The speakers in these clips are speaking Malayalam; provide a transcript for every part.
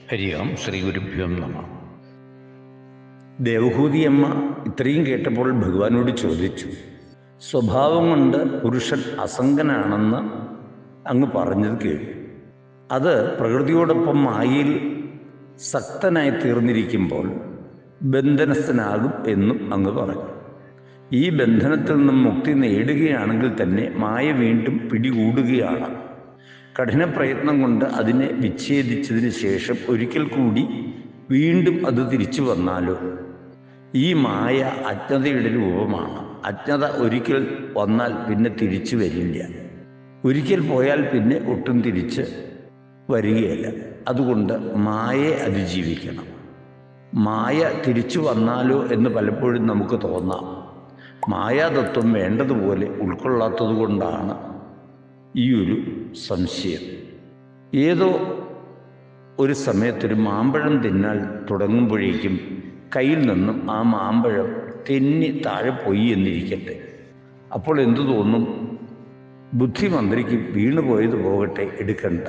ഹരി ഓം ശ്രീ ഗുരുഭ്യോ നമ ദേവഹൂതിയമ്മ ഇത്രയും കേട്ടപ്പോൾ ഭഗവാനോട് ചോദിച്ചു സ്വഭാവം കൊണ്ട് പുരുഷൻ അസംഗനാണെന്ന് അങ്ങ് പറഞ്ഞത് കേട്ടു അത് പ്രകൃതിയോടൊപ്പം മായയിൽ സക്തനായി തീർന്നിരിക്കുമ്പോൾ ബന്ധനസ്ഥനാകും എന്നും അങ്ങ് പറഞ്ഞു ഈ ബന്ധനത്തിൽ നിന്നും മുക്തി നേടുകയാണെങ്കിൽ തന്നെ മായ വീണ്ടും പിടികൂടുകയാണ് കഠിന പ്രയത്നം കൊണ്ട് അതിനെ വിച്ഛേദിച്ചതിന് ശേഷം ഒരിക്കൽ കൂടി വീണ്ടും അത് തിരിച്ചു വന്നാലോ ഈ മായ അജ്ഞതയുടെ രൂപമാണ് അജ്ഞത ഒരിക്കൽ വന്നാൽ പിന്നെ തിരിച്ചു വരില്ല ഒരിക്കൽ പോയാൽ പിന്നെ ഒട്ടും തിരിച്ച് വരികയില്ല അതുകൊണ്ട് മായയെ അതിജീവിക്കണം മായ തിരിച്ചു വന്നാലോ എന്ന് പലപ്പോഴും നമുക്ക് തോന്നാം മായാതത്വം വേണ്ടതുപോലെ ഉൾക്കൊള്ളാത്തത് കൊണ്ടാണ് ഈ ഒരു സംശയം ഏതോ ഒരു സമയത്തൊരു മാമ്പഴം തിന്നാൽ തുടങ്ങുമ്പോഴേക്കും കയ്യിൽ നിന്നും ആ മാമ്പഴം തെന്നി താഴെ പോയി എന്നിരിക്കട്ടെ അപ്പോൾ എന്തു തോന്നും ബുദ്ധിമന്ത്രിക്ക് വീണുപോയത് പോകട്ടെ എടുക്കണ്ട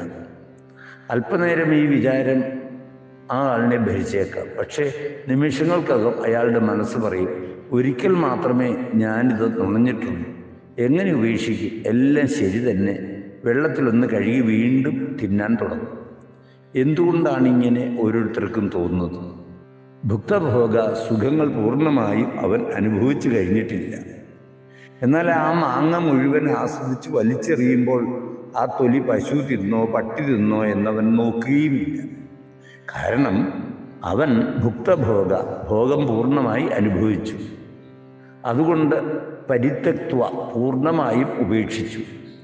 അല്പനേരം ഈ വിചാരം ആ ആളിനെ ഭരിച്ചേക്കാം പക്ഷേ നിമിഷങ്ങൾക്കകം അയാളുടെ മനസ്സ് പറയും ഒരിക്കൽ മാത്രമേ ഞാനിത് നുണഞ്ഞിട്ടുള്ളൂ എങ്ങനെ ഉപേക്ഷിക്കും എല്ലാം ശരി തന്നെ വെള്ളത്തിലൊന്ന് കഴുകി വീണ്ടും തിന്നാൻ തുടങ്ങും എന്തുകൊണ്ടാണ് ഇങ്ങനെ ഓരോരുത്തർക്കും തോന്നുന്നത് ഭുക്തഭോഗ സുഖങ്ങൾ പൂർണ്ണമായും അവൻ അനുഭവിച്ചു കഴിഞ്ഞിട്ടില്ല എന്നാൽ ആ മാങ്ങ മുഴുവൻ ആസ്വദിച്ച് വലിച്ചെറിയുമ്പോൾ ആ തൊലി പശു തിന്നോ പട്ടി തിന്നോ എന്നവൻ നോക്കുകയുമില്ല കാരണം അവൻ ഭുക്തഭോഗ ഭോഗം പൂർണ്ണമായി അനുഭവിച്ചു അതുകൊണ്ട് പരിത്യക്വ പൂർണ്ണമായും ഉപേക്ഷിച്ചു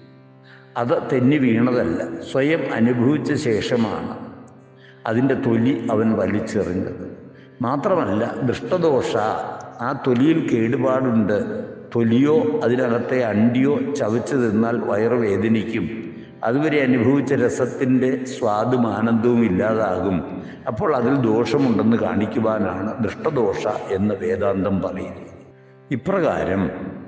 അത് തെന്നി വീണതല്ല സ്വയം അനുഭവിച്ച ശേഷമാണ് അതിൻ്റെ തൊലി അവൻ വലിച്ചെറിഞ്ഞത് മാത്രമല്ല ദൃഷ്ടദോഷ ആ തൊലിയിൽ കേടുപാടുണ്ട് തൊലിയോ അതിനകത്തെ അണ്ടിയോ ചവച്ചു തിന്നാൽ വയറ് വേദനിക്കും അതുവരെ അനുഭവിച്ച രസത്തിൻ്റെ സ്വാദും ആനന്ദവും ഇല്ലാതാകും അപ്പോൾ അതിൽ ദോഷമുണ്ടെന്ന് കാണിക്കുവാനാണ് ദൃഷ്ടദോഷ എന്ന് വേദാന്തം പറയുന്നത് ഇപ്രകാരം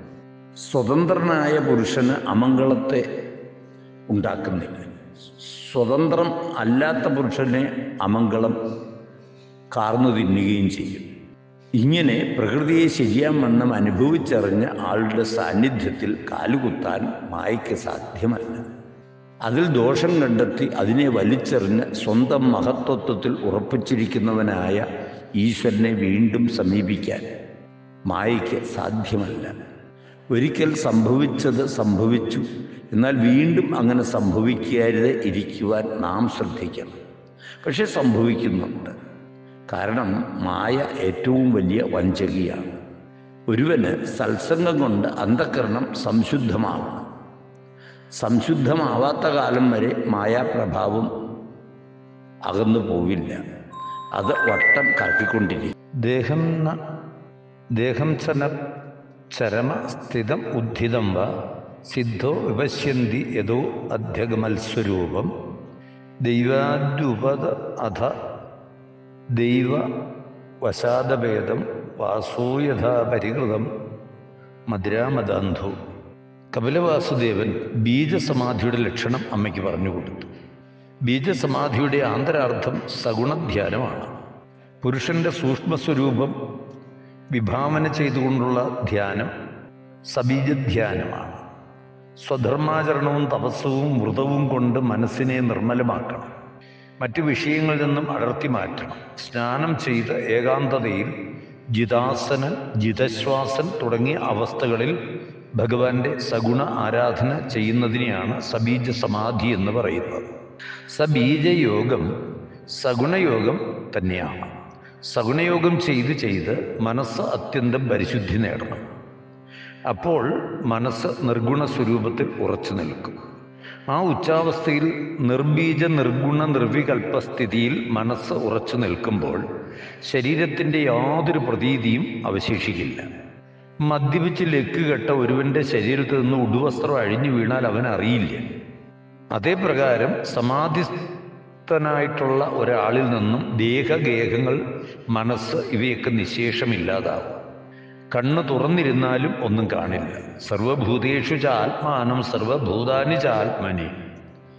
സ്വതന്ത്രനായ പുരുഷന് അമംഗളത്തെ ഉണ്ടാക്കുന്നില്ല സ്വതന്ത്രം അല്ലാത്ത പുരുഷനെ അമംഗളം കാർന്നു തിന്നുകയും ചെയ്യും ഇങ്ങനെ പ്രകൃതിയെ ശരിയാം വണ്ണം അനുഭവിച്ചറിഞ്ഞ ആളുടെ സാന്നിധ്യത്തിൽ കാലുകുത്താൻ മായയ്ക്ക് സാധ്യമല്ല അതിൽ ദോഷം കണ്ടെത്തി അതിനെ വലിച്ചെറിഞ്ഞ് സ്വന്തം മഹത്വത്വത്തിൽ ഉറപ്പിച്ചിരിക്കുന്നവനായ ഈശ്വരനെ വീണ്ടും സമീപിക്കാൻ മായയ്ക്ക് സാധ്യമല്ല ഒരിക്കൽ സംഭവിച്ചത് സംഭവിച്ചു എന്നാൽ വീണ്ടും അങ്ങനെ സംഭവിക്കാതെ ഇരിക്കുവാൻ നാം ശ്രദ്ധിക്കണം പക്ഷെ സംഭവിക്കുന്നുണ്ട് കാരണം മായ ഏറ്റവും വലിയ വഞ്ചകിയാണ് ഒരുവന് സത്സംഗം കൊണ്ട് അന്ധകരണം സംശുദ്ധമാവണം സംശുദ്ധമാവാത്ത കാലം വരെ മായാപ്രഭാവം അകന്നു പോവില്ല അത് വട്ടം കറക്കിക്കൊണ്ടിരിക്കും ദേഹം ന ദേഹം ചന ചരമ സ്ഥിതം ഉദ്ധിതം വ സിദ്ധോ വിപശ്യന്തി യഥോ അധ്യഗമത്സ്വരൂപം ദൈവാദ്യുപത അധ ദൈവ വശാദഭേദം വാസോ യഥാ പരികൃതം മധുരാമദാന്ധോ കപിലവാസുദേവൻ ബീജസമാധിയുടെ ലക്ഷണം അമ്മയ്ക്ക് പറഞ്ഞു കൊടുത്തു ബീജസമാധിയുടെ ആന്തരാർത്ഥം സഗുണധ്യാനമാണ് പുരുഷന്റെ സൂക്ഷ്മസ്വരൂപം വിഭാവന ചെയ്തുകൊണ്ടുള്ള ധ്യാനം സബീജധ്യാനമാണ് സ്വധർമാചരണവും തപസ്സവും വ്രതവും കൊണ്ട് മനസ്സിനെ നിർമ്മലമാക്കണം മറ്റു വിഷയങ്ങളിൽ നിന്നും അടർത്തി മാറ്റണം സ്നാനം ചെയ്ത് ഏകാന്തതയിൽ ജിതാസനൻ ജിതശ്വാസൻ തുടങ്ങിയ അവസ്ഥകളിൽ ഭഗവാന്റെ സഗുണ ആരാധന ചെയ്യുന്നതിനെയാണ് സബീജ സമാധി എന്ന് പറയുന്നത് സബീജയോഗം സഗുണയോഗം തന്നെയാണ് സഗുണയോഗം ചെയ്ത് ചെയ്ത് മനസ്സ് അത്യന്തം പരിശുദ്ധി നേടണം അപ്പോൾ മനസ്സ് നിർഗുണ സ്വരൂപത്തിൽ ഉറച്ചു നിൽക്കും ആ ഉച്ചാവസ്ഥയിൽ നിർബീജ നിർഗുണ നിർവികൽപ്പ സ്ഥിതിയിൽ മനസ്സ് ഉറച്ചു നിൽക്കുമ്പോൾ ശരീരത്തിൻ്റെ യാതൊരു പ്രതീതിയും അവശേഷിക്കില്ല മദ്യപിച്ച് ലക്ക് കെട്ട ഒരുവന്റെ ശരീരത്തിൽ നിന്ന് ഉടുവസ്ത്രം അഴിഞ്ഞു വീണാൽ അവൻ അറിയില്ല അതേ പ്രകാരം സമാധിസ്ഥനായിട്ടുള്ള ഒരാളിൽ നിന്നും ദേഹഗേഹങ്ങൾ മനസ്സ് ഇവയൊക്കെ നിശേഷമില്ലാതാവും കണ്ണ് തുറന്നിരുന്നാലും ഒന്നും കാണില്ല സർവഭൂതേഷു ച ആത്മാനം സർവഭൂതാനി ച ആത്മനി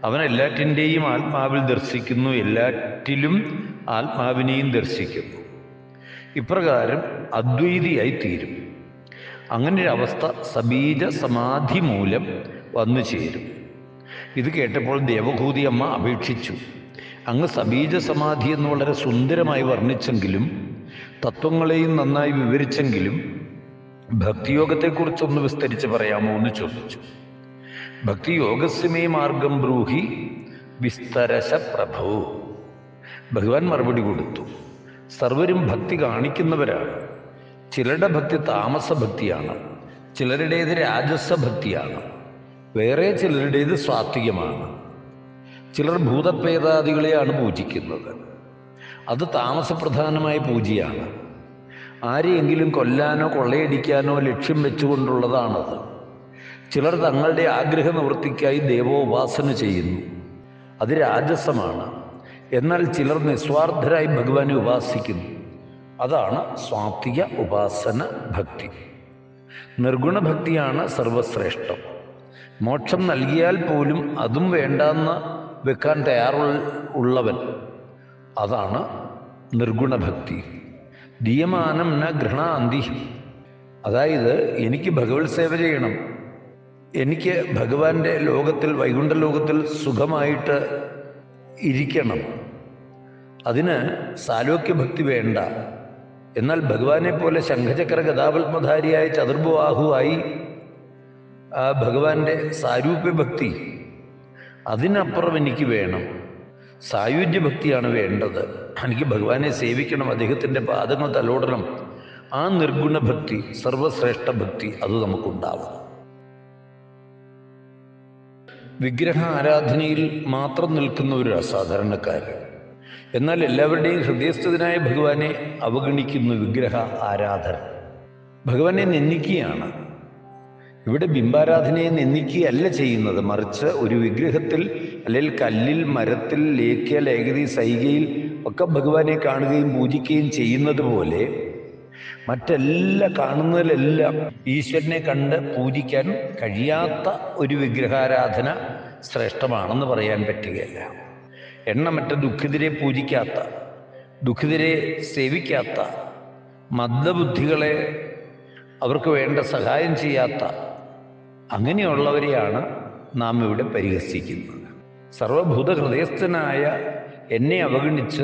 അവൻ എല്ലാറ്റിൻ്റെയും ആത്മാവിൽ ദർശിക്കുന്നു എല്ലാറ്റിലും ആത്മാവിനെയും ദർശിക്കുന്നു ഇപ്രകാരം അദ്വൈതിയായി തീരും അങ്ങനെ ഒരു അവസ്ഥ സബീജ സമാധി മൂലം വന്നു ചേരും ഇത് കേട്ടപ്പോൾ ദേവഭൂതി അമ്മ അപേക്ഷിച്ചു അങ്ങ് സബീജ സമാധി എന്ന് വളരെ സുന്ദരമായി വർണ്ണിച്ചെങ്കിലും തത്വങ്ങളെയും നന്നായി വിവരിച്ചെങ്കിലും ഭക്തിയോഗത്തെക്കുറിച്ചൊന്ന് വിസ്തരിച്ച് പറയാമോ എന്ന് ചോദിച്ചു ഭക്തിയോഗസ്യമേ മാർഗം ബ്രൂഹി വിസ്തരശ പ്രഭു ഭഗവാൻ മറുപടി കൊടുത്തു സർവരും ഭക്തി കാണിക്കുന്നവരാണ് ചിലരുടെ ഭക്തി താമസ ഭക്തിയാണ് ചിലരുടേത് രാജസ ഭക്തിയാണ് വേറെ ചിലരുടേത് സ്വാത്വികമാണ് ചിലർ ഭൂതപ്രേതാദികളെയാണ് പൂജിക്കുന്നത് അത് താമസപ്രധാനമായ പൂജയാണ് ആരെയെങ്കിലും കൊല്ലാനോ കൊള്ളയടിക്കാനോ ലക്ഷ്യം വെച്ചുകൊണ്ടുള്ളതാണത് ചിലർ തങ്ങളുടെ ആഗ്രഹ നിവൃത്തിക്കായി ദേവോപാസന ചെയ്യുന്നു അത് രാജസമാണ് എന്നാൽ ചിലർ നിസ്വാർത്ഥരായി ഭഗവാനെ ഉപാസിക്കുന്നു അതാണ് സ്വാത്വിക ഉപാസന ഭക്തി നിർഗുണ ഭക്തിയാണ് സർവശ്രേഷ്ഠം മോക്ഷം നൽകിയാൽ പോലും അതും വേണ്ടെന്ന് വെക്കാൻ തയ്യാറുള്ള ഉള്ളവൻ അതാണ് നിർഗുണ ഭക്തി ദീയമാനം ന ഗൃണാന്തി അതായത് എനിക്ക് ഭഗവത് സേവ ചെയ്യണം എനിക്ക് ഭഗവാന്റെ ലോകത്തിൽ വൈകുണ്ഠ ലോകത്തിൽ സുഖമായിട്ട് ഇരിക്കണം അതിന് സാലോക്യ ഭക്തി വേണ്ട എന്നാൽ ഭഗവാനെ പോലെ ശംഖചക്ര ഗതാപത്മധാരിയായ ചതുർബാഹുവായി ആ ഭഗവാന്റെ സാരൂപ്യ ഭക്തി അതിനപ്പുറം എനിക്ക് വേണം സായുജ്യ ഭക്തിയാണ് വേണ്ടത് എനിക്ക് ഭഗവാനെ സേവിക്കണം അദ്ദേഹത്തിൻ്റെ പാദങ്ങൾ തലോടണം ആ നിർഗുണ ഭക്തി സർവശ്രേഷ്ഠ ഭക്തി അത് നമുക്കുണ്ടാവും വിഗ്രഹ ആരാധനയിൽ മാത്രം നിൽക്കുന്ന ഒരു അസാധാരണക്കാരൻ എന്നാൽ എല്ലാവരുടെയും ഹൃദയസ്ഥിതനായ ഭഗവാനെ അവഗണിക്കുന്നു വിഗ്രഹ ആരാധന ഭഗവാനെ നിന്ദിക്കുകയാണ് ഇവിടെ ബിംബാരാധനയെ നിന്ദിക്കുകയല്ല ചെയ്യുന്നത് മറിച്ച് ഒരു വിഗ്രഹത്തിൽ അല്ലെങ്കിൽ കല്ലിൽ മരത്തിൽ ലേഖ്യ ലേഖതി സൈകയിൽ ഒക്കെ ഭഗവാനെ കാണുകയും പൂജിക്കുകയും ചെയ്യുന്നത് പോലെ മറ്റെല്ലാ കാണുന്നതിലെല്ലാം ഈശ്വരനെ കണ്ട് പൂജിക്കാൻ കഴിയാത്ത ഒരു വിഗ്രഹാരാധന ശ്രേഷ്ഠമാണെന്ന് പറയാൻ പറ്റുകയില്ല എണ്ണമറ്റ ദുഃഖിതരെ പൂജിക്കാത്ത ദുഃഖിതരെ സേവിക്കാത്ത മന്ദബുദ്ധികളെ അവർക്ക് വേണ്ട സഹായം ചെയ്യാത്ത അങ്ങനെയുള്ളവരെയാണ് നാം ഇവിടെ പരിഹസിക്കുന്നത് സർവഭൂത ഹൃദയസ്ഥനായ എന്നെ അവഗണിച്ച്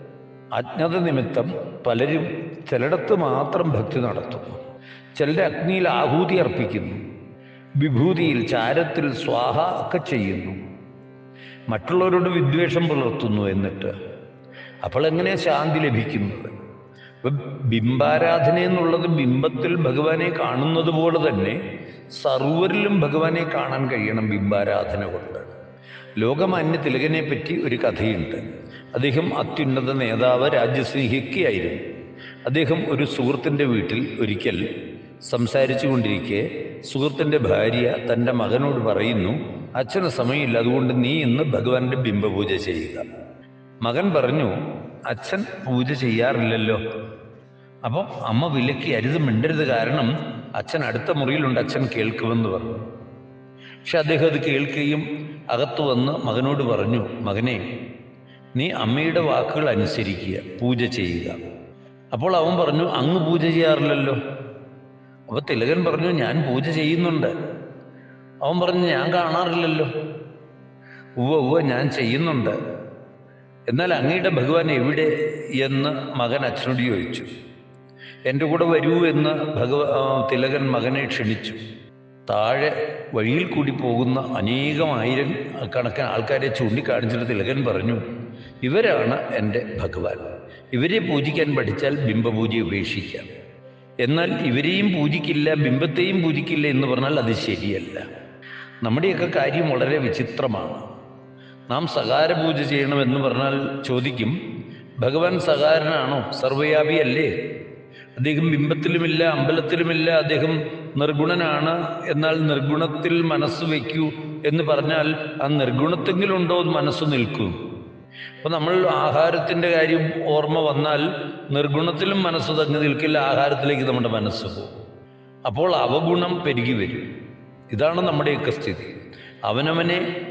അജ്ഞത നിമിത്തം പലരും ചിലയിടത്ത് മാത്രം ഭക്തി നടത്തുന്നു ചിലരുടെ അഗ്നിയിൽ ആഹൂതി അർപ്പിക്കുന്നു വിഭൂതിയിൽ ചാരത്തിൽ സ്വാഹ ഒക്കെ ചെയ്യുന്നു മറ്റുള്ളവരോട് വിദ്വേഷം പുലർത്തുന്നു എന്നിട്ട് അപ്പോൾ എങ്ങനെ ശാന്തി ലഭിക്കുന്നത് ഇപ്പം ബിംബാരാധന എന്നുള്ളത് ബിംബത്തിൽ ഭഗവാനെ കാണുന്നത് പോലെ തന്നെ സർവരിലും ഭഗവാനെ കാണാൻ കഴിയണം ബിംബാരാധന കൊണ്ട് ലോകമാന്യ തിലകനെ പറ്റി ഒരു കഥയുണ്ട് അദ്ദേഹം അത്യുന്നത നേതാവ് രാജ്യസ്നേഹിയൊക്കെ ആയിരുന്നു അദ്ദേഹം ഒരു സുഹൃത്തിൻ്റെ വീട്ടിൽ ഒരിക്കൽ സംസാരിച്ചു കൊണ്ടിരിക്കെ സുഹൃത്തിൻ്റെ ഭാര്യ തൻ്റെ മകനോട് പറയുന്നു അച്ഛന് സമയമില്ല അതുകൊണ്ട് നീ ഇന്ന് ഭഗവാന്റെ ബിംബപൂജ ചെയ്യുക മകൻ പറഞ്ഞു അച്ഛൻ പൂജ ചെയ്യാറില്ലല്ലോ അപ്പം അമ്മ വിലക്കി അരുത് മിണ്ടരുത് കാരണം അച്ഛൻ അടുത്ത മുറിയിലുണ്ട് അച്ഛൻ കേൾക്കുമെന്ന് പറഞ്ഞു പക്ഷെ അദ്ദേഹം അത് കേൾക്കുകയും അകത്തു വന്ന് മകനോട് പറഞ്ഞു മകനെ നീ അമ്മയുടെ വാക്കുകൾ അനുസരിക്കുക പൂജ ചെയ്യുക അപ്പോൾ അവൻ പറഞ്ഞു അങ്ങ് പൂജ ചെയ്യാറില്ലല്ലോ അപ്പോൾ തിലകൻ പറഞ്ഞു ഞാൻ പൂജ ചെയ്യുന്നുണ്ട് അവൻ പറഞ്ഞു ഞാൻ കാണാറില്ലല്ലോ ഉവ്വ ഉവ്വ ഞാൻ ചെയ്യുന്നുണ്ട് എന്നാൽ അങ്ങയുടെ ഭഗവാൻ എവിടെ എന്ന് മകൻ അച്ഛനോട് ചോദിച്ചു എൻ്റെ കൂടെ വരൂ എന്ന് ഭഗവ ആ, തിലകൻ മകനെ ക്ഷണിച്ചു താഴെ വഴിയിൽ കൂടി പോകുന്ന അനേകം ആയിരം കണക്കിന് ആൾക്കാരെ ചൂണ്ടിക്കാണിച്ചിട്ട് തിലകൻ പറഞ്ഞു ഇവരാണ് എൻ്റെ ഭഗവാൻ ഇവരെ പൂജിക്കാൻ പഠിച്ചാൽ ബിംബപൂജ ഉപേക്ഷിക്കാം എന്നാൽ ഇവരെയും പൂജിക്കില്ല ബിംബത്തെയും പൂജിക്കില്ല എന്ന് പറഞ്ഞാൽ അത് ശരിയല്ല നമ്മുടെയൊക്കെ കാര്യം വളരെ വിചിത്രമാണ് നാം സകാര പൂജ ചെയ്യണമെന്ന് പറഞ്ഞാൽ ചോദിക്കും ഭഗവാൻ സകാരനാണോ സർവ്വയാപിയല്ലേ അദ്ദേഹം ബിംബത്തിലുമില്ല അമ്പലത്തിലുമില്ല അദ്ദേഹം നിർഗുണനാണ് എന്നാൽ നിർഗുണത്തിൽ മനസ്സ് വയ്ക്കൂ എന്ന് പറഞ്ഞാൽ ആ നിർഗുണത്തെങ്കിലുണ്ടോ എന്ന് മനസ്സ് നിൽക്കും അപ്പോൾ നമ്മൾ ആഹാരത്തിൻ്റെ കാര്യം ഓർമ്മ വന്നാൽ നിർഗുണത്തിലും മനസ്സ് തങ്ങി നിൽക്കില്ല ആഹാരത്തിലേക്ക് നമ്മുടെ മനസ്സ് പോകും അപ്പോൾ അവഗുണം പെരുകി വരും ഇതാണ് നമ്മുടെയൊക്കെ സ്ഥിതി അവനവനെ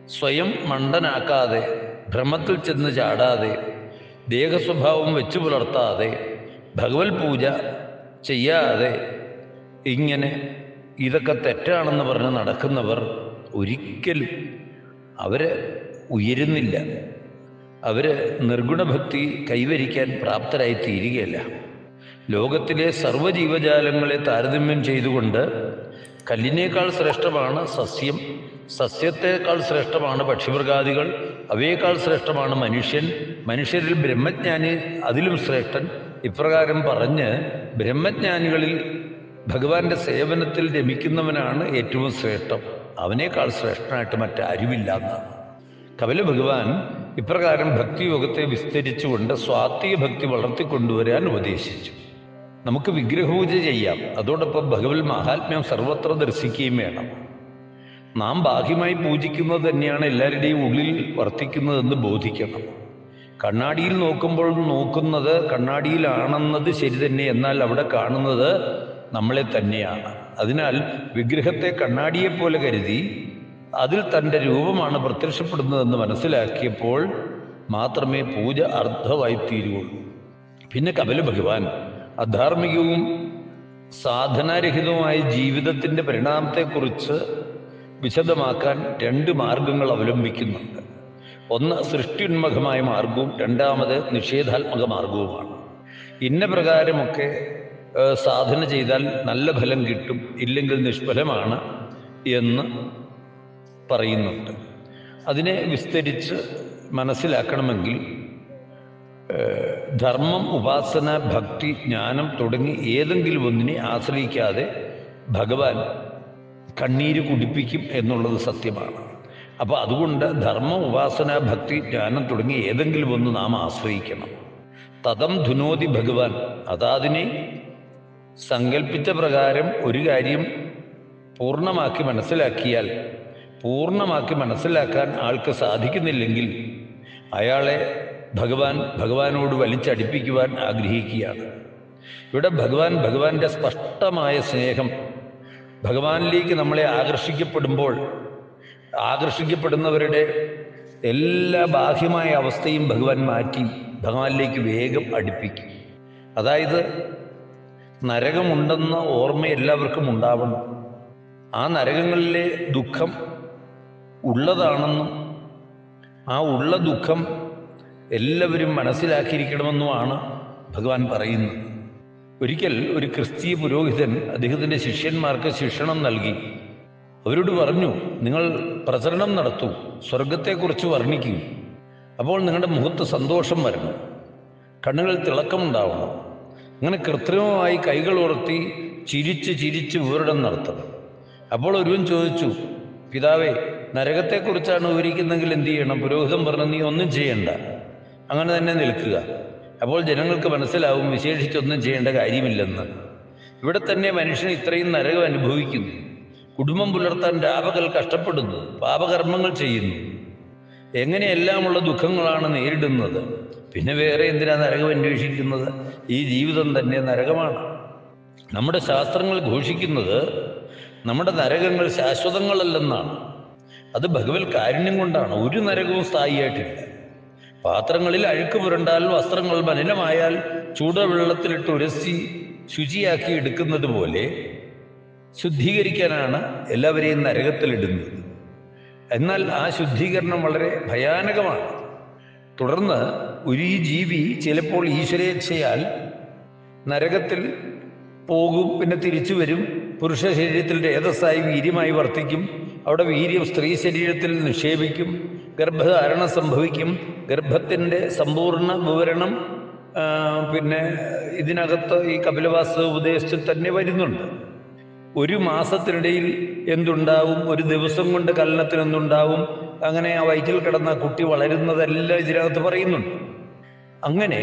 സ്വയം മണ്ടനാക്കാതെ ഭ്രമത്തിൽ ചെന്ന് ചാടാതെ ദേഹസ്വഭാവം വെച്ചു പുലർത്താതെ ഭഗവത് പൂജ ചെയ്യാതെ ഇങ്ങനെ ഇതൊക്കെ തെറ്റാണെന്ന് പറഞ്ഞ് നടക്കുന്നവർ ഒരിക്കലും അവര് ഉയരുന്നില്ല അവര് നിർഗുണഭക്തി കൈവരിക്കാൻ പ്രാപ്തരായി തീരുകയല്ല ലോകത്തിലെ സർവ്വജീവജാലങ്ങളെ താരതമ്യം ചെയ്തുകൊണ്ട് കല്ലിനേക്കാൾ ശ്രേഷ്ഠമാണ് സസ്യം സസ്യത്തേക്കാൾ ശ്രേഷ്ഠമാണ് പക്ഷിമൃഗാദികൾ അവയേക്കാൾ ശ്രേഷ്ഠമാണ് മനുഷ്യൻ മനുഷ്യരിൽ ബ്രഹ്മജ്ഞാനി അതിലും ശ്രേഷ്ഠൻ ഇപ്രകാരം പറഞ്ഞ് ബ്രഹ്മജ്ഞാനികളിൽ ഭഗവാന്റെ സേവനത്തിൽ രമിക്കുന്നവനാണ് ഏറ്റവും ശ്രേഷ്ഠം അവനേക്കാൾ ശ്രേഷ്ഠനായിട്ട് മറ്റാരുമില്ല എന്നാണ് കപില ഭഗവാൻ ഇപ്രകാരം ഭക്തിയോഗത്തെ വിസ്തരിച്ചുകൊണ്ട് സ്വാത്വിക ഭക്തി വളർത്തിക്കൊണ്ടുവരാൻ ഉപദേശിച്ചു നമുക്ക് വിഗ്രഹപൂജ ചെയ്യാം അതോടൊപ്പം ഭഗവത് മഹാത്മ്യം സർവത്ര ദർശിക്കുകയും വേണം നാം ബാഹ്യമായി പൂജിക്കുന്നത് തന്നെയാണ് എല്ലാവരുടെയും ഉള്ളിൽ വർത്തിക്കുന്നതെന്ന് ബോധിക്കണം കണ്ണാടിയിൽ നോക്കുമ്പോൾ നോക്കുന്നത് കണ്ണാടിയിലാണെന്നത് ശരി തന്നെ എന്നാൽ അവിടെ കാണുന്നത് നമ്മളെ തന്നെയാണ് അതിനാൽ വിഗ്രഹത്തെ കണ്ണാടിയെപ്പോലെ കരുതി അതിൽ തൻ്റെ രൂപമാണ് പ്രത്യക്ഷപ്പെടുന്നതെന്ന് മനസ്സിലാക്കിയപ്പോൾ മാത്രമേ പൂജ അർത്ഥമായി തീരുകയുള്ളൂ പിന്നെ കപില ഭഗവാൻ അധാർമികവും സാധനാരഹിതവുമായ ജീവിതത്തിൻ്റെ പരിണാമത്തെക്കുറിച്ച് വിശദമാക്കാൻ രണ്ട് മാർഗങ്ങൾ അവലംബിക്കുന്നുണ്ട് ഒന്ന് സൃഷ്ടിയുന്മുഖമായ മാർഗവും രണ്ടാമത് നിഷേധാത്മക മാർഗവുമാണ് ഇന്ന പ്രകാരമൊക്കെ ഏഹ്, സാധന ചെയ്താൽ നല്ല ഫലം കിട്ടും ഇല്ലെങ്കിൽ നിഷ്ഫലമാണ് എന്ന് പറയുന്നുണ്ട് അതിനെ വിസ്തരിച്ച് മനസ്സിലാക്കണമെങ്കിൽ ഏഹ്, ധർമ്മം ഉപാസന ഭക്തി ജ്ഞാനം തുടങ്ങി ഏതെങ്കിലും ഒന്നിനെ ആശ്രയിക്കാതെ ഭഗവാൻ കണ്ണീര് കുടിപ്പിക്കും എന്നുള്ളത് സത്യമാണ് അപ്പോൾ അതുകൊണ്ട് ധർമ്മം ഉപാസന ഭക്തി ജ്ഞാനം തുടങ്ങി ഏതെങ്കിലും ഒന്ന് നാം ആശ്രയിക്കണം തതം ധുനോതി ഭഗവാൻ അതാതിനെ സങ്കല്പിച്ച പ്രകാരം ഒരു കാര്യം പൂർണ്ണമാക്കി മനസ്സിലാക്കിയാൽ പൂർണ്ണമാക്കി മനസ്സിലാക്കാൻ ആൾക്ക് സാധിക്കുന്നില്ലെങ്കിൽ അയാളെ ഭഗവാൻ ഭഗവാനോട് വലിച്ചടിപ്പിക്കുവാൻ ആഗ്രഹിക്കുകയാണ് ഇവിടെ ഭഗവാൻ ഭഗവാന്റെ സ്പഷ്ടമായ സ്നേഹം ഭഗവാനിലേക്ക് നമ്മളെ ആകർഷിക്കപ്പെടുമ്പോൾ ആകർഷിക്കപ്പെടുന്നവരുടെ എല്ലാ ബാഹ്യമായ അവസ്ഥയും ഭഗവാൻ മാറ്റി ഭഗവാനിലേക്ക് വേഗം അടുപ്പിക്കും അതായത് നരകമുണ്ടെന്ന ഓർമ്മ എല്ലാവർക്കും ഉണ്ടാവണം ആ നരകങ്ങളിലെ ദുഃഖം ഉള്ളതാണെന്നും ആ ഉള്ള ദുഃഖം എല്ലാവരും മനസ്സിലാക്കിയിരിക്കണമെന്നുമാണ് ഭഗവാൻ പറയുന്നത് ഒരിക്കൽ ഒരു ക്രിസ്തീയ പുരോഹിതൻ അദ്ദേഹത്തിൻ്റെ ശിഷ്യന്മാർക്ക് ശിക്ഷണം നൽകി അവരോട് പറഞ്ഞു നിങ്ങൾ പ്രചരണം നടത്തൂ സ്വർഗത്തെക്കുറിച്ച് വർണ്ണിക്കൂ അപ്പോൾ നിങ്ങളുടെ മുഖത്ത് സന്തോഷം വരണം കണ്ണുകളിൽ തിളക്കമുണ്ടാവണം അങ്ങനെ കൃത്രിമമായി കൈകൾ ഉയർത്തി ചിരിച്ച് ചിരിച്ച് വിവരണം നടത്തണം അപ്പോൾ ഒരുവൻ ചോദിച്ചു പിതാവേ നരകത്തെക്കുറിച്ചാണ് വിവരിക്കുന്നെങ്കിൽ എന്ത് ചെയ്യണം പുരോഹിതൻ പറഞ്ഞു നീ ഒന്നും ചെയ്യണ്ട അങ്ങനെ തന്നെ നിൽക്കുക അപ്പോൾ ജനങ്ങൾക്ക് മനസ്സിലാവും വിശേഷിച്ചൊന്നും ചെയ്യേണ്ട കാര്യമില്ലെന്ന് ഇവിടെ തന്നെ മനുഷ്യൻ ഇത്രയും നരകം അനുഭവിക്കുന്നു കുടുംബം പുലർത്താൻ രാപകൽ കഷ്ടപ്പെടുന്നു പാപകർമ്മങ്ങൾ ചെയ്യുന്നു എങ്ങനെയെല്ലാമുള്ള ദുഃഖങ്ങളാണ് നേരിടുന്നത് പിന്നെ വേറെ എന്തിനാ നരകം അന്വേഷിക്കുന്നത് ഈ ജീവിതം തന്നെ നരകമാണ് നമ്മുടെ ശാസ്ത്രങ്ങൾ ഘോഷിക്കുന്നത് നമ്മുടെ നരകങ്ങൾ ശാശ്വതങ്ങളല്ലെന്നാണ് അത് ഭഗവത് കാരുണ്യം കൊണ്ടാണ് ഒരു നരകവും സ്ഥായിയായിട്ടില്ല പാത്രങ്ങളിൽ അഴുക്ക് പുരണ്ടാൽ വസ്ത്രങ്ങൾ മലിനമായാൽ ചൂടുവെള്ളത്തിലിട്ട് ഉരസി ശുചിയാക്കി എടുക്കുന്നത് പോലെ ശുദ്ധീകരിക്കാനാണ് എല്ലാവരെയും നരകത്തിലിടുന്നത് എന്നാൽ ആ ശുദ്ധീകരണം വളരെ ഭയാനകമാണ് തുടർന്ന് ഒരു ഈ ജീവി ചിലപ്പോൾ ഈശ്വരേച്ഛയാൽ നരകത്തിൽ പോകും പിന്നെ തിരിച്ചു വരും പുരുഷ ശരീരത്തിൽ രേതസ്സായി വീര്യമായി വർത്തിക്കും അവിടെ വീര്യം സ്ത്രീ ശരീരത്തിൽ നിക്ഷേപിക്കും ഗർഭധാരണം സംഭവിക്കും ഗർഭത്തിൻ്റെ സമ്പൂർണ്ണ വിവരണം ആ, പിന്നെ ഇതിനകത്ത് ഈ കപിലവാസ ഉപദേശത്തിൽ തന്നെ വരുന്നുണ്ട് ഒരു മാസത്തിനിടയിൽ എന്തുണ്ടാവും ഒരു ദിവസം കൊണ്ട് കലനത്തിന് എന്തുണ്ടാവും അങ്ങനെ ആ വയറ്റിൽ കിടന്ന കുട്ടി വളരുന്നതെല്ലാം ഇതിനകത്ത് പറയുന്നുണ്ട് അങ്ങനെ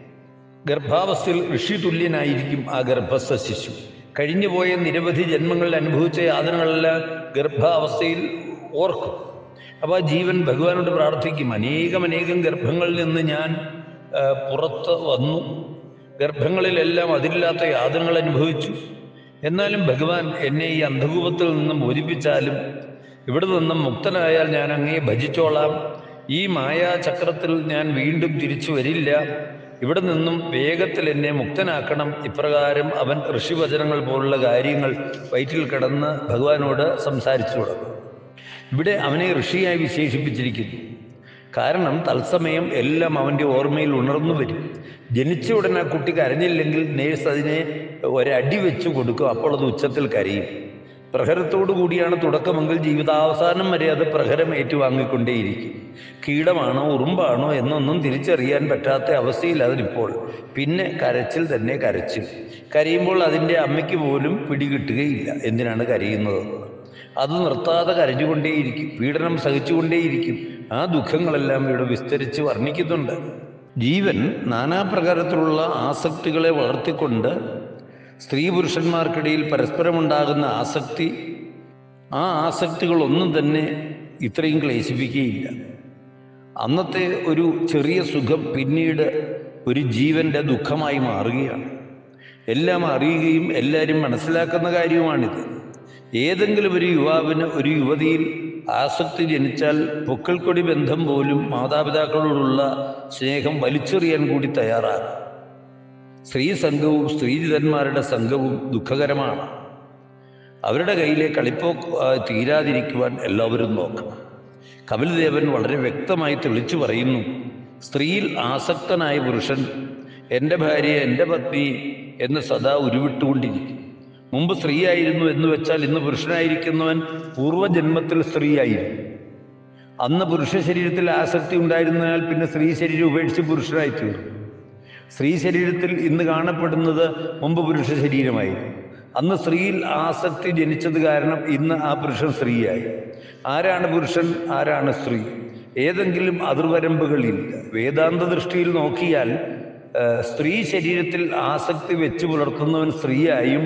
ഗർഭാവസ്ഥയിൽ ഋഷി തുല്യനായിരിക്കും ആ ഗർഭസ്ഥ ശിശു കഴിഞ്ഞുപോയ നിരവധി ജന്മങ്ങളിൽ അനുഭവിച്ച യാതനകളെല്ലാം ഗർഭാവസ്ഥയിൽ ഓർക്കും അപ്പോൾ ആ ജീവൻ ഭഗവാനോട് പ്രാർത്ഥിക്കും അനേകം അനേകം ഗർഭങ്ങളിൽ നിന്ന് ഞാൻ ആ, പുറത്ത് വന്നു ഗർഭങ്ങളിലെല്ലാം അതില്ലാത്ത യാതനകൾ അനുഭവിച്ചു എന്നാലും ഭഗവാൻ എന്നെ ഈ അന്ധകൂപത്തിൽ നിന്ന് മോചിപ്പിച്ചാലും ഇവിടെ നിന്നും മുക്തനായാൽ ഞാൻ അങ്ങയെ ഭജിച്ചോളാം ഈ മായാചക്രത്തിൽ ഞാൻ വീണ്ടും തിരിച്ചു വരില്ല ഇവിടെ നിന്നും വേഗത്തിൽ എന്നെ മുക്തനാക്കണം ഇപ്രകാരം അവൻ ഋഷിവചനങ്ങൾ പോലുള്ള കാര്യങ്ങൾ വയറ്റിൽ കിടന്ന് ഭഗവാനോട് സംസാരിച്ചു തുടങ്ങും ഇവിടെ അവനെ ഋഷിയായി വിശേഷിപ്പിച്ചിരിക്കുന്നു കാരണം തത്സമയം എല്ലാം അവൻ്റെ ഓർമ്മയിൽ ഉണർന്നു വരും ജനിച്ച ഉടനെ ആ കുട്ടി കരഞ്ഞില്ലെങ്കിൽ നേഴ്സ് അതിനെ ഒരടി വെച്ച് കൊടുക്കും അപ്പോൾ അത് ഉച്ചത്തിൽ കരയും പ്രഹരത്തോടു കൂടിയാണ് തുടക്കമെങ്കിൽ ജീവിതാവസാനം വരെ അത് പ്രഹരം ഏറ്റുവാങ്ങിക്കൊണ്ടേയിരിക്കും കീടമാണോ ഉറുമ്പാണോ എന്നൊന്നും തിരിച്ചറിയാൻ പറ്റാത്ത അവസ്ഥയിൽ അതിനിപ്പോൾ പിന്നെ കരച്ചിൽ തന്നെ കരച്ചിൽ കരയുമ്പോൾ അതിൻ്റെ അമ്മയ്ക്ക് പോലും പിടികിട്ടുകയില്ല എന്തിനാണ് കരയുന്നത് അത് നിർത്താതെ കരഞ്ഞുകൊണ്ടേയിരിക്കും പീഡനം സഹിച്ചുകൊണ്ടേയിരിക്കും ആ ദുഃഖങ്ങളെല്ലാം ഇവിടെ വിസ്തരിച്ച് വർണ്ണിക്കുന്നുണ്ട് ജീവൻ നാനാപ്രകാരത്തിലുള്ള ആസക്തികളെ വളർത്തിക്കൊണ്ട് സ്ത്രീ പുരുഷന്മാർക്കിടയിൽ പരസ്പരമുണ്ടാകുന്ന ആസക്തി ആ ആസക്തികളൊന്നും തന്നെ ഇത്രയും ക്ലേശിപ്പിക്കുകയില്ല അന്നത്തെ ഒരു ചെറിയ സുഖം പിന്നീട് ഒരു ജീവന്റെ ദുഃഖമായി മാറുകയാണ് എല്ലാം അറിയുകയും എല്ലാവരും മനസ്സിലാക്കുന്ന കാര്യവുമാണിത് ഏതെങ്കിലും ഒരു യുവാവിന് ഒരു യുവതിയിൽ ആസക്തി ജനിച്ചാൽ പൊക്കൽക്കൊടി ബന്ധം പോലും മാതാപിതാക്കളോടുള്ള സ്നേഹം വലിച്ചെറിയാൻ കൂടി തയ്യാറാകും സ്ത്രീ സംഘവും സ്ത്രീജിതന്മാരുടെ സംഘവും ദുഃഖകരമാണ് അവരുടെ കയ്യിലെ കളിപ്പോ ആ, തീരാതിരിക്കുവാൻ എല്ലാവരും നോക്കണം കപിൽദേവൻ വളരെ വ്യക്തമായി തെളിച്ചു പറയുന്നു സ്ത്രീയിൽ ആസക്തനായ പുരുഷൻ എൻ്റെ ഭാര്യ എൻ്റെ പത്നി എന്ന് സദാ ഉരുവിട്ടുകൊണ്ടിരിക്കും മുമ്പ് സ്ത്രീയായിരുന്നു എന്ന് വെച്ചാൽ ഇന്ന് പുരുഷനായിരിക്കുന്നവൻ പൂർവ്വജന്മത്തിൽ സ്ത്രീയായിരുന്നു അന്ന് പുരുഷ ശരീരത്തിൽ ആസക്തി ഉണ്ടായിരുന്നതിനാൽ പിന്നെ സ്ത്രീ ശരീരം ഉപേക്ഷിച്ച് പുരുഷനായി തീർന്നു സ്ത്രീ ശരീരത്തിൽ ഇന്ന് കാണപ്പെടുന്നത് മുമ്പ് പുരുഷ ശരീരമായിരുന്നു അന്ന് സ്ത്രീയിൽ ആസക്തി ജനിച്ചത് കാരണം ഇന്ന് ആ പുരുഷൻ സ്ത്രീയായി ആരാണ് പുരുഷൻ ആരാണ് സ്ത്രീ ഏതെങ്കിലും അതിർവരമ്പുകളില്ല വേദാന്ത ദൃഷ്ടിയിൽ നോക്കിയാൽ ആ, സ്ത്രീ ശരീരത്തിൽ ആസക്തി വെച്ച് പുലർത്തുന്നവൻ സ്ത്രീയായും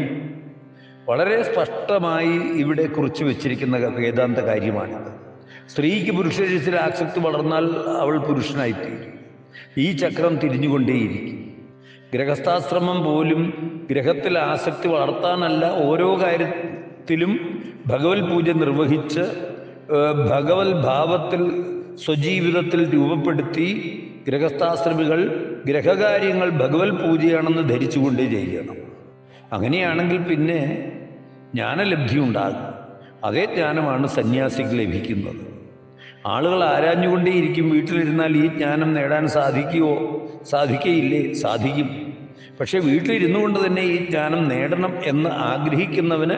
വളരെ സ്പഷ്ടമായി ഇവിടെ കുറിച്ച് വെച്ചിരിക്കുന്ന വേദാന്ത കാര്യമാണിത് സ്ത്രീക്ക് പുരുഷ ശരീരത്തിൽ ആസക്തി വളർന്നാൽ അവൾ പുരുഷനായിത്തീരും ഈ ചക്രം തിരിഞ്ഞുകൊണ്ടേയിരിക്കും ഗൃഹസ്ഥാശ്രമം പോലും ഗ്രഹത്തിൽ ആസക്തി വളർത്താനല്ല ഓരോ കാര്യത്തിലും ഭഗവത് പൂജ നിർവഹിച്ച് ഏഹ്, ഭഗവത് ഭാവത്തിൽ സ്വജീവിതത്തിൽ രൂപപ്പെടുത്തി ഗൃഹസ്ഥാശ്രമികൾ ഗ്രഹകാര്യങ്ങൾ ഭഗവത് പൂജയാണെന്ന് ധരിച്ചുകൊണ്ടേ ചെയ്യണം അങ്ങനെയാണെങ്കിൽ പിന്നെ ജ്ഞാനലബ്ധി ഉണ്ടാകും അതേ ജ്ഞാനമാണ് സന്യാസിക്ക് ലഭിക്കുന്നത് ആളുകൾ ആരാഞ്ഞുകൊണ്ടേയിരിക്കും വീട്ടിലിരുന്നാൽ ഈ ജ്ഞാനം നേടാൻ സാധിക്കുമോ സാധിക്കയില്ലേ സാധിക്കും പക്ഷെ വീട്ടിലിരുന്നു കൊണ്ട് തന്നെ ഈ ജ്ഞാനം നേടണം എന്ന് ആഗ്രഹിക്കുന്നവന്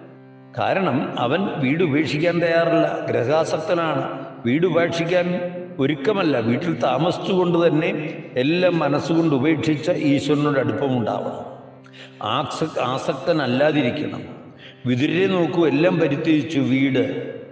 കാരണം അവൻ വീട് ഉപേക്ഷിക്കാൻ തയ്യാറല്ല ഗ്രഹാസക്തനാണ് വീട് ഉപേക്ഷിക്കാൻ ഒരുക്കമല്ല വീട്ടിൽ താമസിച്ചുകൊണ്ട് തന്നെ എല്ലാം മനസ്സുകൊണ്ട് ഉപേക്ഷിച്ച ഈശ്വരനോട് അടുപ്പമുണ്ടാവണം ആസ ആസക്തനല്ലാതിരിക്കണം വിതുരരെ നോക്കൂ എല്ലാം പരിത്യജിച്ചു വീട്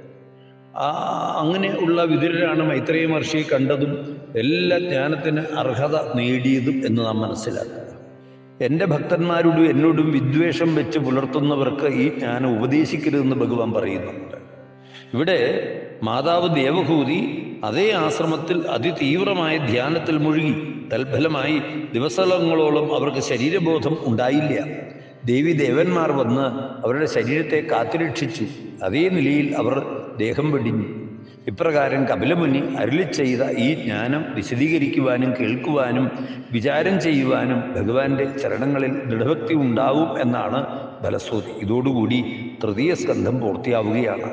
ആ അങ്ങനെ ഉള്ള വിതുരരാണ് മൈത്രേയ മഹർഷിയെ കണ്ടതും എല്ലാ ജ്ഞാനത്തിന് അർഹത നേടിയതും എന്ന് നാം മനസ്സിലാക്കുക എൻ്റെ ഭക്തന്മാരോടും എന്നോടും വിദ്വേഷം വെച്ച് പുലർത്തുന്നവർക്ക് ഈ ജ്ഞാനം ഉപദേശിക്കരുതെന്ന് ഭഗവാൻ പറയുന്നുണ്ട് ഇവിടെ മാതാവ് ദേവഹൂതി അതേ ആശ്രമത്തിൽ അതിതീവ്രമായ ധ്യാനത്തിൽ മുഴുകി തൽഫലമായി ദിവസങ്ങളോളം അവർക്ക് ശരീരബോധം ഉണ്ടായില്ല ദേവി ദേവന്മാർ വന്ന് അവരുടെ ശരീരത്തെ കാത്തുരക്ഷിച്ചു അതേ നിലയിൽ അവർ ദേഹം വെടിഞ്ഞു ഇപ്രകാരം കപിലമുനി അരുളി ചെയ്ത ഈ ജ്ഞാനം വിശദീകരിക്കുവാനും കേൾക്കുവാനും വിചാരം ചെയ്യുവാനും ഭഗവാന്റെ ചരണങ്ങളിൽ ദൃഢഭക്തി ഉണ്ടാവും എന്നാണ് ഫലശ്രുതി ഇതോടുകൂടി തൃതീയ സ്കന്ധം പൂർത്തിയാവുകയാണ്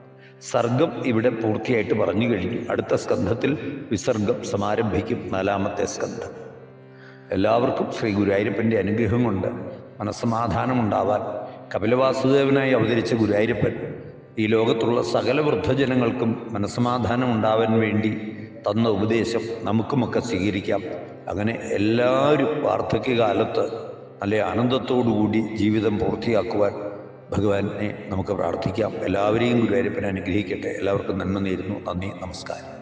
സർഗം ഇവിടെ പൂർത്തിയായിട്ട് പറഞ്ഞു കഴിഞ്ഞു അടുത്ത സ്കന്ധത്തിൽ വിസർഗം സമാരംഭിക്കും നാലാമത്തെ സ്കന്ധം എല്ലാവർക്കും ശ്രീ ഗുരുവായൂരപ്പൻ്റെ അനുഗ്രഹം കൊണ്ട് മനസ്സമാധാനമുണ്ടാവാൻ കപിലവാസുദേവനായി അവതരിച്ച ഗുരുവായൂരപ്പൻ ഈ ലോകത്തുള്ള സകല വൃദ്ധജനങ്ങൾക്കും മനസ്സമാധാനം ഉണ്ടാവാൻ വേണ്ടി തന്ന ഉപദേശം നമുക്കുമൊക്കെ സ്വീകരിക്കാം അങ്ങനെ എല്ലാവരും വാർദ്ധക്യകാലത്ത് നല്ല ആനന്ദത്തോടുകൂടി ജീവിതം പൂർത്തിയാക്കുവാൻ ഭഗവാനെ നമുക്ക് പ്രാർത്ഥിക്കാം എല്ലാവരെയും ഗുരുവായൂരപ്പനെ അനുഗ്രഹിക്കട്ടെ എല്ലാവർക്കും നന്മ നേരുന്നു നന്ദി നമസ്കാരം